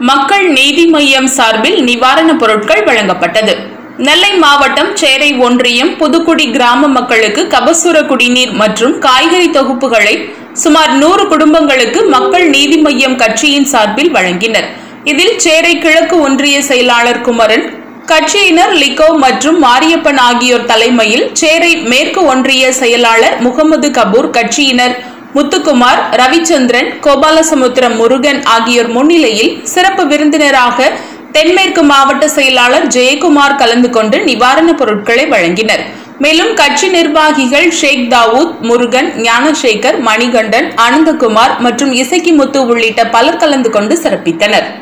மக்கள் நீதி மய்யம் சார்பில் நிவாரணப் பொருட்கள் வழங்கப்பட்டது நெல்லை மாவட்டம் சேரை ஒன்றியம் புதுக்குடி கிராம மக்களுக்கு கபசுர குடிநீர் மற்றும் காய்கறி தொகுப்புகளை சுமார் நூறு குடும்பங்களுக்கு மக்கள் நீதி மய்யம் கட்சியின் சார்பில் வழங்கினர் இதில் சேரை கிழக்கு ஒன்றிய செயலாளர் குமரன் கட்சியினர் லிகோ மற்றும் மாரியப்பன் ஆகியோர் தலைமையில் சேரை மேற்கு ஒன்றிய செயலாளர் முகமது கபூர் கட்சியினர் முத்துக்குமார் ரவிச்சந்திரன் கோபாலசமுத்திரம் முருகன் ஆகியோர் முன்னிலையில் சிறப்பு விருந்தினராக தென்மேற்கு மாவட்ட செயலாளர் ஜெயக்குமார் கலந்து கொண்டு நிவாரணப் பொருட்களை வழங்கினர் மேலும் கட்சி நிர்வாகிகள் ஷேக் தாவூத் முருகன் ஞானசேகர் மணிகண்டன் ஆனந்தகுமார் மற்றும் இசக்கி முத்து உள்ளிட்ட பலர் கலந்து கொண்டு சிறப்பித்தனர்